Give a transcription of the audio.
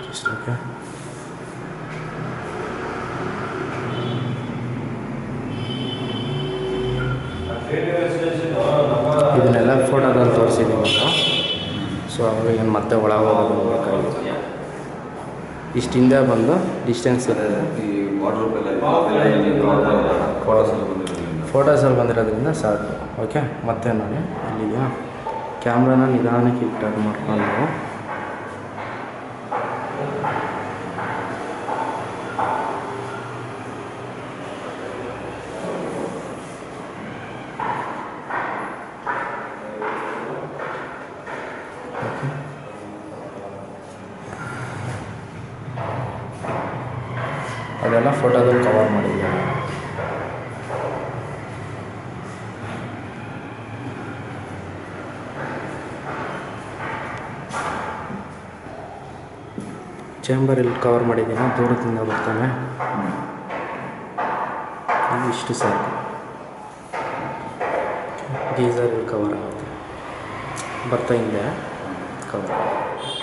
ಇಷ್ಟು ಓಕೆ ಇದನ್ನೆಲ್ಲ ಫೋಟೋದಲ್ಲಿ ತೋರಿಸಿದ್ದೀನಿ ನಾನು ಸೊ ಅವಾಗ ಏನು ಮತ್ತೆ ಒಳಗೆ ಹೋಗೋದು ಬೇಕಾಗಿತ್ತು ಇಷ್ಟು ಹಿಂದೆ ಬಂದು ಡಿಸ್ಟೆನ್ಸ್ ಇದೆ ಈ ವಾಟ್ರೂಪ್ ಎಲ್ಲ ಫೋಟೋಸ್ ಎಲ್ಲ ಬಂದಿರೋದ್ರಿಂದ ಫೋಟೋಸಲ್ಲಿ ಬಂದಿರೋದ್ರಿಂದ ಸಾಕು ಓಕೆ ಮತ್ತೆ ನೋಡಿ ಇಲ್ಲಿದೆಯಾ ಕ್ಯಾಮ್ರಾನ ನಿಧಾನಕ್ಕೆ ಇಟ್ಟಾಗಿ ಮಾಡ್ಕೊಂಡು ನಾವು ಅದೆಲ್ಲ ಫೋಟೋದಲ್ಲಿ ಕವರ್ ಮಾಡಿದ್ದೀನಿ ಚೇಂಬರ್ ಇಲ್ಲಿ ಕವರ್ ಮಾಡಿದ್ದೀನಿ ದೂರದಿಂದ ಬರ್ತಾನೆ ಇದು ಇಷ್ಟು ಸಾಕು ಗೀಸರ್ ಇಲ್ಲಿ ಕವರ್ ಆಗುತ್ತೆ ಬರ್ತಾ ಹಿಂದೆ ಕವರ್